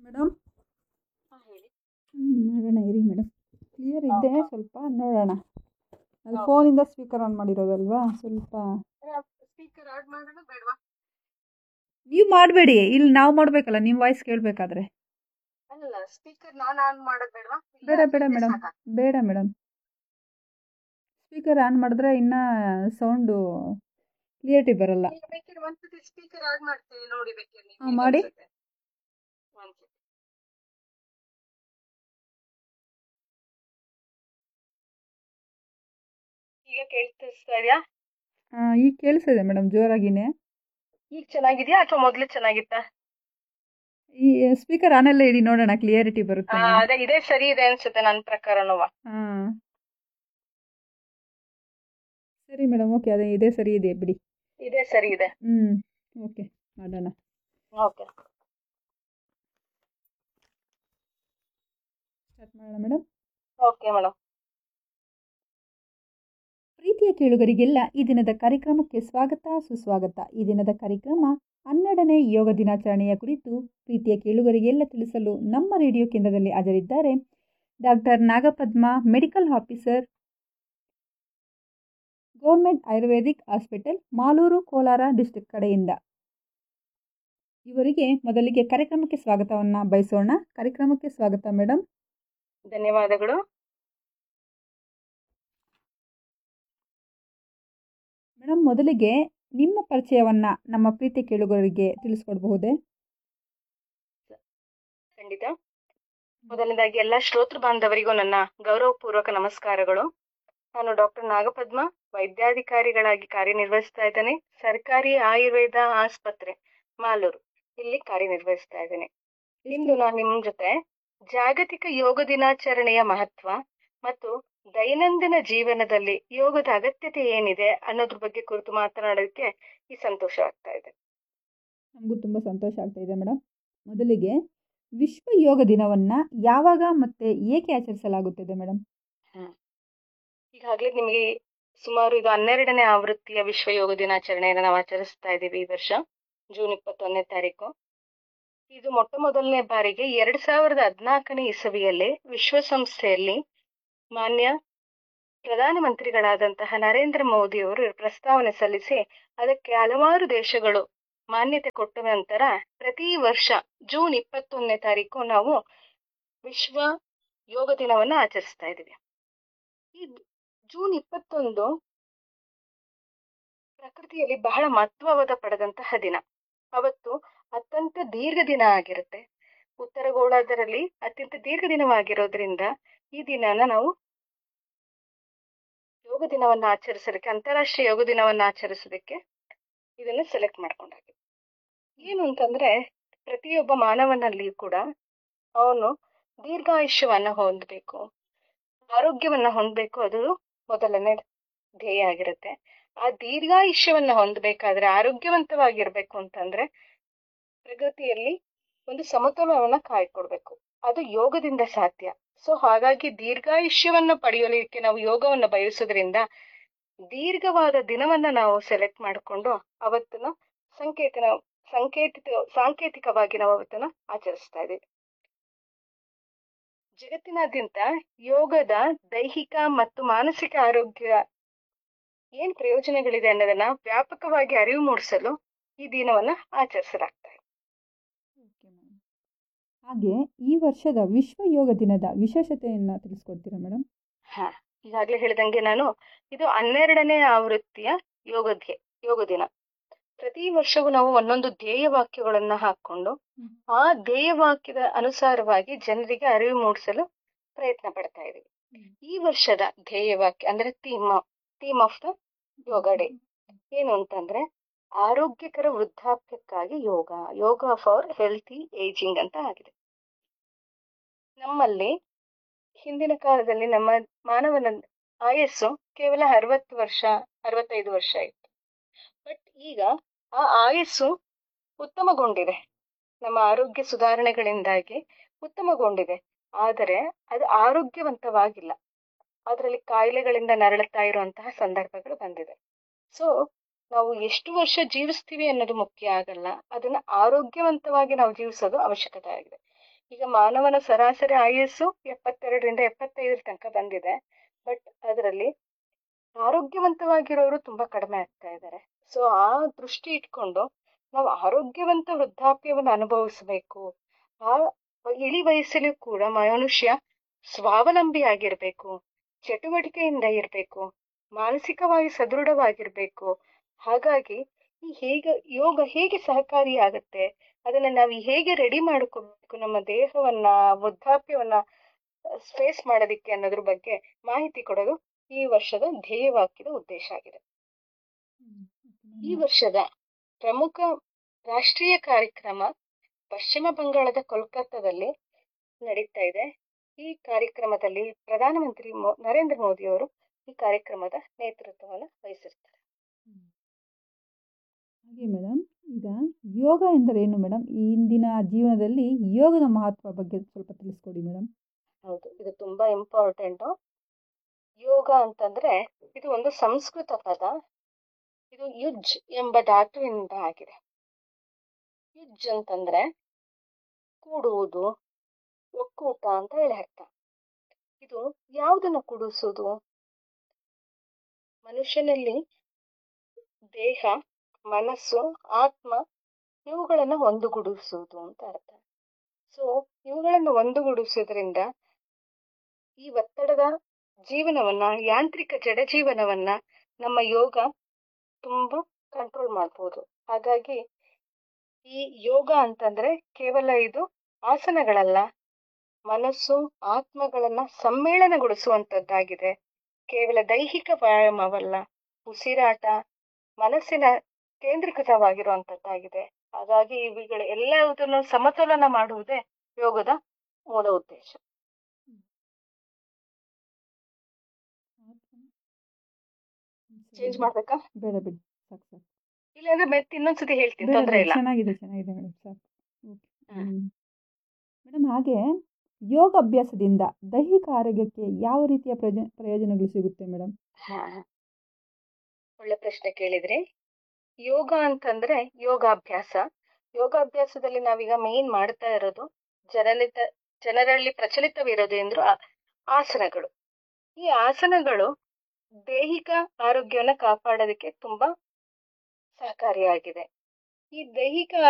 Madam ಹಾಂ ಹೇಳಿ ನೋಡೋಣ ಇರಿ ಮೇಡಮ್ ಕ್ಲಿಯರ್ ಇದೆ ಹೌದಾ? ಸ್ವಲ್ಪ ನೋಡೋಣ ಅದು ಹೌದಾ? ಫೋನಿಂದ ಸ್ಪೀಕರ್ ಆನ್ ಮಾಡಿರೋದಲ್ವಾ ಸ್ವಲ್ಪ ಸ್ಪೀಕರ್ ಆಡ್ ಮಾಡೋಣ ಬೇಡವಾ ನೀವು ಮಾಡಬೇಡಿ ಇಲ್ಲಿ ನಾವು ಮಾಡಬೇಕಲ್ಲ ನಿಮ್ಮ ವಾಯ್ಸ್ ಕೇಳಬೇಕಾದ್ರೆ ಅಲ್ಲ ಸ್ಪೀಕರ್ ನಾನು ಆನ್ ಮಾಡೋದು ಬೇಡವಾ ಬೇಡ ಬೇಡ ಮೇಡಮ್ ಬೇಡ ಮೇಡಮ್ ಸ್ಪೀಕರ್ ಆನ್ ಮಾಡಿದ್ರೆ ಇನ್ನೂ ಸೌಂಡು ಕ್ಲಿಯರಿಟಿ ಬರಲ್ಲ ಬೇಕಿದ್ರೆ ಒಂದ್ಸತಿ ಸ್ಪೀಕರ್ ಆಡ್ ಮಾಡ್ತೀನಿ ನೋಡಿ ಬೇಕಿದ್ರೆ ಹಾ, ಮಾಡಿ. ಒಂದ್ಸತಿ ಈಗ ಕೇಳಿಸ್ತಾ ಇದೆಯಾ ಹಾಂ ಈಗ ಕೇಳಿಸ್ತಿದೆ ಮೇಡಮ್ ಜೋರಾಗಿನೇ ಈಗ ಚೆನ್ನಾಗಿದ್ಯಾ ಅಥವಾ ಮೊದ್ಲು ಚೆನ್ನಾಗಿತ್ತಾ ಈ ಸ್ಪೀಕರ್ ಆನಲ್ಲೇ ಇಡಿ ನೋಡೋಣ ಕ್ಲಿಯರಿಟಿ ಬರುತ್ತೆ ಆ, ಅದೇ ಇದೇ ಸರಿ ಇದೆ ಅನ್ಸುತ್ತೆ ನನ್ನ ಪ್ರಕಾರನೂ ಹಾಂ ಸರಿ ಮೇಡಮ್ ಓಕೆ ಅದೇ ಇದೇ ಸರಿ ಇದೆ ಬಿಡಿ ಇದೇ ಸರಿ ಇದೆ ಹ್ಞೂ ಓಕೆ ಮಾಡೋಣ ಓಕೆ ಸ್ಟಾರ್ಟ್ ಮಾಡೋಣ ಮೇಡಮ್ ಓಕೆ ಮೇಡಮ್ ಪ್ರೀತಿಯ ಕೇಳುಗರಿಗೆಲ್ಲ ಈ ದಿನದ ಕಾರ್ಯಕ್ರಮಕ್ಕೆ ಸ್ವಾಗತ ಸುಸ್ವಾಗತ ಈ ದಿನದ ಕಾರ್ಯಕ್ರಮ ಹನ್ನೆರಡನೇ ಯೋಗ ದಿನಾಚರಣೆಯ ಕುರಿತು ಪ್ರೀತಿಯ ಕೇಳುಗರಿಗೆಲ್ಲ ತಿಳಿಸಲು ನಮ್ಮ ರೇಡಿಯೋ ಕೇಂದ್ರದಲ್ಲಿ ಹಾಜರಿದ್ದಾರೆ doctor Nagapadma medical officer government ayurvedic hospital Malur Kolar district ಕಡೆಯಿಂದ ಇವರಿಗೆ ಮೊದಲಿಗೆ ಕಾರ್ಯಕ್ರಮಕ್ಕೆ ಸ್ವಾಗತವನ್ನು ಬಯಸೋಣ ಕಾರ್ಯಕ್ರಮಕ್ಕೆ ಸ್ವಾಗತ ಮೇಡಮ್ ಧನ್ಯವಾದಗಳು ಮೇಡಮ್ ಮೊದಲಿಗೆ ನಿಮ್ಮ ಪರಿಚಯವನ್ನು ನಮ್ಮ ಪ್ರೀತಿ ಕೇಳುಗರಿಗೆ ತಿಳಿಸ್ಕೊಡ್ಬಹುದೇ ಖಂಡಿತ ಮೊದಲನೇದಾಗಿ ಎಲ್ಲ ಶ್ರೋತೃ ಬಾಂಧವರಿಗೂ ನನ್ನ ಗೌರವಪೂರ್ವಕ ನಮಸ್ಕಾರಗಳು ನಾನು ಡಾಕ್ಟರ್ ನಾಗಪದ್ಮ ವೈದ್ಯಾಧಿಕಾರಿಗಳಾಗಿ ಕಾರ್ಯನಿರ್ವಹಿಸ್ತಾ ಇದ್ದೇನೆ ಸರ್ಕಾರಿ ಆಯುರ್ವೇದ ಆಸ್ಪತ್ರೆ ಮಾಲೂರು ಇಲ್ಲಿ ಕಾರ್ಯನಿರ್ವಹಿಸ್ತಾ ಇದ್ದೇನೆ ಇಂದು ನಾನು ನಿಮ್ಮ ಜೊತೆ ಜಾಗತಿಕ ಯೋಗ ದಿನಾಚರಣೆಯ ಮಹತ್ವ ಮತ್ತು ದೈನಂದಿನ ಜೀವನದಲ್ಲಿ ಯೋಗದ ಅಗತ್ಯತೆ ಏನಿದೆ ಅನ್ನೋದ್ರ ಬಗ್ಗೆ ಕುರಿತು ಮಾತನಾಡೋದಕ್ಕೆ ಈ ಸಂತೋಷ ಆಗ್ತಾ ಇದೆ ನಮಗೂ ತುಂಬ ಸಂತೋಷ ಆಗ್ತಾ ಇದೆ ಮೇಡಮ್ ಮೊದಲಿಗೆ ವಿಶ್ವ ಯೋಗ ದಿನವನ್ನು ಯಾವಾಗ ಮತ್ತು ಏಕೆ ಆಚರಿಸಲಾಗುತ್ತದೆ ಮೇಡಮ್ ಈಗಾಗಲೇ ನಿಮಗೆ ಸುಮಾರು ಇದು ಹನ್ನೆರಡನೇ ಆವೃತ್ತಿಯ ವಿಶ್ವ ಯೋಗ ದಿನಾಚರಣೆಯನ್ನು ನಾವು ಆಚರಿಸ್ತಾ ಇದ್ದೀವಿ ಈ ವರ್ಷ ಜೂನ್ ಇಪ್ಪತ್ತೊಂದನೇ ತಾರೀಕು ಇದು ಮೊಟ್ಟ ಮೊದಲನೇ ಬಾರಿಗೆ ಎರಡ್ ಸಾವಿರದ ಹದಿನಾಲ್ಕನೇ ಇಸವಿಯಲ್ಲಿ ವಿಶ್ವಸಂಸ್ಥೆಯಲ್ಲಿ ಮಾನ್ಯ ಪ್ರಧಾನಮಂತ್ರಿಗಳಾದಂತಹ ನರೇಂದ್ರ ಮೋದಿ ಅವರು ಪ್ರಸ್ತಾವನೆ ಸಲ್ಲಿಸಿ ಅದಕ್ಕೆ ಹಲವಾರು ದೇಶಗಳು ಮಾನ್ಯತೆ ಕೊಟ್ಟ ನಂತರ ಪ್ರತಿ ವರ್ಷ ಜೂನ್ ಇಪ್ಪತ್ತೊಂದನೇ ತಾರೀಕು ನಾವು ವಿಶ್ವ ಯೋಗ ದಿನವನ್ನು ಆಚರಿಸ್ತಾ ಇದ್ದೀವಿ ಈ ಜೂನ್ ಇಪ್ಪತ್ತೊಂದು ಪ್ರಕೃತಿಯಲ್ಲಿ ಬಹಳ ಮಹತ್ವವಾದ ಪಡೆದಂತಹ ದಿನ ಅವತ್ತು ಅತ್ಯಂತ ದೀರ್ಘ ದಿನ ಆಗಿರುತ್ತೆ ಉತ್ತರ ಗೋಳಾರ್ಧದಲ್ಲಿ ಅತ್ಯಂತ ದೀರ್ಘ ದಿನವಾಗಿರೋದ್ರಿಂದ ಈ ದಿನನ ನಾವು ಯೋಗ ದಿನವನ್ನು ಆಚರಿಸೋದಕ್ಕೆ ಅಂತಾರಾಷ್ಟ್ರೀಯ ಯೋಗ ದಿನವನ್ನು ಆಚರಿಸೋದಕ್ಕೆ ಇದನ್ನ ಸೆಲೆಕ್ಟ್ ಮಾಡ್ಕೊಂಡಾಗಿದೆ ಏನು ಅಂತಂದ್ರೆ ಪ್ರತಿಯೊಬ್ಬ ಮಾನವನಲ್ಲಿಯೂ ಕೂಡ ಅವನು ದೀರ್ಘಾಯುಷ್ಯವನ್ನ ಹೊಂದಬೇಕು ಆರೋಗ್ಯವನ್ನ ಹೊಂದಬೇಕು ಅದು ಮೊದಲನೇ ಧ್ಯೇಯ ಆಗಿರುತ್ತೆ ಆ ದೀರ್ಘಾಯುಷ್ಯವನ್ನ ಹೊಂದಬೇಕಾದ್ರೆ ಆರೋಗ್ಯವಂತವಾಗಿರ್ಬೇಕು ಅಂತಂದ್ರೆ ಪ್ರಗತಿಯಲ್ಲಿ ಒಂದು ಸಮತೋಲನವನ್ನ ಕಾಯ್ಕೊಡ್ಬೇಕು ಅದು ಯೋಗದಿಂದ ಸಾಧ್ಯ ಸೊ ಹಾಗಾಗಿ ದೀರ್ಘಾಯುಷ್ಯವನ್ನ ಪಡೆಯಲಿಕ್ಕೆ ನಾವು ಯೋಗವನ್ನ ಬಯಸೋದ್ರಿಂದ ದೀರ್ಘವಾದ ದಿನವನ್ನ ನಾವು ಸೆಲೆಕ್ಟ್ ಮಾಡಿಕೊಂಡು ಅವತ್ತನ್ನ ಸಂಕೇತನ ಸಂಕೇತಿತ ಸಾಂಕೇತಿಕವಾಗಿ ನಾವು ಅವತ್ತನ್ನ ಆಚರಿಸ್ತಾ ಇದ್ದೀವಿ ಜಗತ್ತಿನಾದ್ಯಂತ ಯೋಗದ ದೈಹಿಕ ಮತ್ತು ಮಾನಸಿಕ ಆರೋಗ್ಯ ಏನ್ ಪ್ರಯೋಜನಗಳಿದೆ ಅನ್ನೋದನ್ನ ವ್ಯಾಪಕವಾಗಿ ಅರಿವು ಮೂಡಿಸಲು ಈ ದಿನವನ್ನ ಆಚರಿಸಲಾಗ್ತಾ ಇದೆ ಓಕೆ ಮೇಡಮ್ ಹಾಗೆ ಈ ವರ್ಷದ ವಿಶ್ವ ಯೋಗ ದಿನದ ವಿಶೇಷತೆಯನ್ನು ತಿಳಿಸ್ಕೊಡ್ತೀರಾ ಮೇಡಮ್ ಹಾ ಈಗಾಗಲೇ ಹೇಳಿದಂಗೆ ನಾನು ಇದು ಹನ್ನೆರಡನೇ ಆವೃತ್ತಿಯ ಯೋಗ ಧ್ಯೇ ಯೋಗ ದಿನ ಪ್ರತಿ ವರ್ಷವೂ ನಾವು ಒಂದೊಂದು ಧ್ಯೇಯ ವಾಕ್ಯಗಳನ್ನ ಹಾಕೊಂಡು ಹ್ಮ್. ಆ ಧ್ಯೇಯ ವಾಕ್ಯದ ಅನುಸಾರವಾಗಿ ಜನರಿಗೆ ಅರಿವು ಮೂಡಿಸಲು ಪ್ರಯತ್ನ ಪಡ್ತಾ ಇದ್ದೀವಿ ಹ್ಮ್. ಈ ವರ್ಷದ ಧ್ಯೇಯ ವಾಕ್ಯ ಅಂದ್ರೆ theme theme of the yoga day ಏನು ಅಂತಂದ್ರೆ ಆರೋಗ್ಯಕರ ವೃದ್ಧಾಪ್ಯಕ್ಕಾಗಿ yoga yoga for healthy ageing ಅಂತ ಆಗಿದೆ ನಮ್ಮಲ್ಲಿ ಹಿಂದಿನ ಕಾಲದಲ್ಲಿ ನಮ್ಮ ಮಾನವನ ಆಯಸ್ಸು ಕೇವಲ ಅರವತ್ತು ವರ್ಷ ಅರವತ್ತೈದು ವರ್ಷ ಇತ್ತು ಬಟ್ ಈಗ ಆ ಆಯಸ್ಸು ಉತ್ತಮಗೊಂಡಿದೆ ನಮ್ಮ ಆರೋಗ್ಯ ಸುಧಾರಣೆಗಳಿಂದಾಗಿ ಉತ್ತಮಗೊಂಡಿದೆ ಆದರೆ ಅದು ಆರೋಗ್ಯವಂತವಾಗಿಲ್ಲ ಅದರಲ್ಲಿ ಕಾಯಿಲೆಗಳಿಂದ ನರಳುತ್ತಾ ಇರುವಂತಹ ಸಂದರ್ಭಗಳು ಬಂದಿದೆ ಸೊ ನಾವು ಎಷ್ಟು ವರ್ಷ ಜೀವಿಸ್ತೀವಿ ಅನ್ನೋದು ಮುಖ್ಯ ಆಗಲ್ಲ ಅದನ್ನ ಆರೋಗ್ಯವಂತವಾಗಿ ನಾವು ಜೀವಿಸೋದು ಅವಶ್ಯಕತೆ ಆಗಿದೆ ಈಗ ಮಾನವನ ಸರಾಸರಿ ಆಯಸ್ಸು ಎಪ್ಪತ್ತೆರಡರಿಂದ ಎಪ್ಪತ್ತೈದರ ತನಕ ಬಂದಿದೆ ಬಟ್ ಅದರಲ್ಲಿ ಆರೋಗ್ಯವಂತವಾಗಿರೋರು ತುಂಬಾ ಕಡಿಮೆ ಆಗ್ತಾ ಇದ್ದಾರೆ ಸೊ ಆ ದೃಷ್ಟಿ ಇಟ್ಕೊಂಡು ನಾವು ಆರೋಗ್ಯವಂತ ವೃದ್ಧಾಪ್ಯವನ್ನು ಅನುಭವಿಸಬೇಕು ಆ ಇಳಿ ವಯಸ್ಸಲ್ಲೂ ಕೂಡ ಮನುಷ್ಯ ಸ್ವಾವಲಂಬಿ ಆಗಿರ್ಬೇಕು ಚಟುವಟಿಕೆಯಿಂದ ಇರಬೇಕು ಮಾನಸಿಕವಾಗಿ ಸದೃಢವಾಗಿರ್ಬೇಕು ಹಾಗಾಗಿ ಈ ಹೇಗೆ ಯೋಗ ಹೇಗೆ ಸಹಕಾರಿಯಾಗುತ್ತೆ ಅದನ್ನ ನಾವು ಹೇಗೆ ರೆಡಿ ಮಾಡ್ಕೋಬೇಕು ನಮ್ಮ ದೇಹವನ್ನ ವೃದ್ಧಾಪ್ಯವನ್ನ ಫೇಸ್ ಮಾಡೋದಿಕ್ಕೆ ಅನ್ನೋದ್ರ ಬಗ್ಗೆ ಮಾಹಿತಿ ಕೊಡೋದು ಈ ವರ್ಷದ ಧ್ಯೇಯವಾಕ್ಯದ ಉದ್ದೇಶ ಆಗಿದೆ ಈ ವರ್ಷದ ಪ್ರಮುಖ ರಾಷ್ಟ್ರೀಯ ಕಾರ್ಯಕ್ರಮ ಪಶ್ಚಿಮ ಬಂಗಾಳದ ಕೋಲ್ಕತ್ತಾದಲ್ಲಿ ನಡೀತಾ ಇದೆ ಈ ಕಾರ್ಯಕ್ರಮದಲ್ಲಿ ಪ್ರಧಾನಮಂತ್ರಿ ಮೋ- ನರೇಂದ್ರ ಮೋದಿ ಅವರು ಈ ಕಾರ್ಯಕ್ರಮದ ನೇತೃತ್ವವನ್ನು ವಹಿಸಿರ್ತಾರೆ ಹಾಗೆ ಮೇಡಮ್ ಈಗ ಯೋಗ ಎಂದರೇನು ಮೇಡಮ್ ಈ ಇಂದಿನ ಜೀವನದಲ್ಲಿ ಯೋಗದ ಮಹತ್ವ ಬಗ್ಗೆ ಸ್ವಲ್ಪ ತಿಳಿಸ್ಕೊಡಿ ಮೇಡಮ್ ಹೌದು ಇದು ತುಂಬಾ ಇಂಪಾರ್ಟೆಂಟು ಯೋಗ ಅಂತಂದ್ರೆ ಇದು ಒಂದು ಸಂಸ್ಕೃತ ಪದ ಇದು ಯುಜ್ ಎಂಬ ಧಾತುವಿನಿಂದ ಆಗಿದೆ ಯುಜ್ ಅಂತಂದ್ರೆ ಕೂಡುವುದು ಒಕ್ಕೂಟ ಅಂತ ಹೇಳಿ ಅರ್ಥ ಇದು ಯಾವುದನ್ನ ಕೂಡಿಸೋದು ಮನುಷ್ಯನಲ್ಲಿ ದೇಹ ಮನಸ್ಸು ಆತ್ಮ ಇವುಗಳನ್ನ ಒಂದುಗೂಡಿಸುವುದು ಅಂತ ಅರ್ಥ ಸೊ ಇವುಗಳನ್ನು ಒಂದುಗೂಡಿಸೋದ್ರಿಂದ ಈ ಒತ್ತಡದ ಜೀವನವನ್ನ ಯಾಂತ್ರಿಕ ಜಡ ಜೀವನವನ್ನ ನಮ್ಮ ಯೋಗ ತುಂಬಾ ಕಂಟ್ರೋಲ್ ಮಾಡ್ಬೋದು ಹಾಗಾಗಿ ಈ ಯೋಗ ಅಂತಂದ್ರೆ ಕೇವಲ ಇದು ಆಸನಗಳಲ್ಲ ಮನಸ್ಸು ಆತ್ಮಗಳನ್ನ ಸಮ್ಮೇಳನಗೊಳಿಸುವಂತದ್ದಾಗಿದೆ ಕೇವಲ ದೈಹಿಕ ವ್ಯಾಯಾಮವಲ್ಲ ಉಸಿರಾಟ ಮನಸ್ಸಿನ ಕೇಂದ್ರೀಕೃತವಾಗಿರುವಂತದ್ದಾಗಿದೆ ಹಾಗಾಗಿ ಇವುಗಳ ಎಲ್ಲವುದನ್ನು ಸಮತೋಲನ ಮಾಡುವುದೇ ಯೋಗದ ಮೂಲ ಉದ್ದೇಶ ಚೇಂಜ್ ಮಾಡ್ಬೇಕಾ ಬೇಡ ಬಿಡಿ ಸಾಕು ಸಾಕು ಇಲ್ಲಾಂದ್ರೆ ಮತ್ತೆ ಇನ್ನೊಂದ್ಸತಿ ಹೇಳ್ತೀನಿ ಬೇಡ ತೊಂದ್ರೆ ಬೇಡ, ಇಲ್ಲ ಚೆನ್ನಾಗಿದೆ ಚೆನ್ನಾಗಿದೆ ಮೇಡಮ್ ಸಾಕು ಓಕೆ ಹ್ಮ್. ಮೇಡಮ್ ಹಾಗೆ ಯೋಗ ಅಭ್ಯಾಸದಿಂದ ದೈಹಿಕ ಆರೋಗ್ಯಕ್ಕೆ ಯಾವ ರೀತಿಯ ಪ್ರಯೋಜನ ಪ್ರಯೋಜನಗಳು ಸಿಗುತ್ತೆ ಮೇಡಮ್ ಹಾ ಒಳ್ಳೆ ಪ್ರಶ್ನೆ ಕೇಳಿದ್ರಿ ಯೋಗ ಅಂತಂದ್ರೆ ಯೋಗಾಭ್ಯಾಸ ಯೋಗಾಭ್ಯಾಸದಲ್ಲಿ ನಾವೀಗ ಮೇನ್ ಮಾಡ್ತಾ ಇರೋದು ಜನರಿತ ಜನರಲ್ಲಿ ಪ್ರಚಲಿತವಿರೋದು ಎಂದ್ರು ಆ- ಆಸನಗಳು ಈ ಆಸನಗಳು ದೈಹಿಕ ಆರೋಗ್ಯವನ್ನ ಕಾಪಾಡೋದಕ್ಕೆ ತುಂಬಾ ಸಹಕಾರಿಯಾಗಿದೆ ಈ ದೈಹಿಕ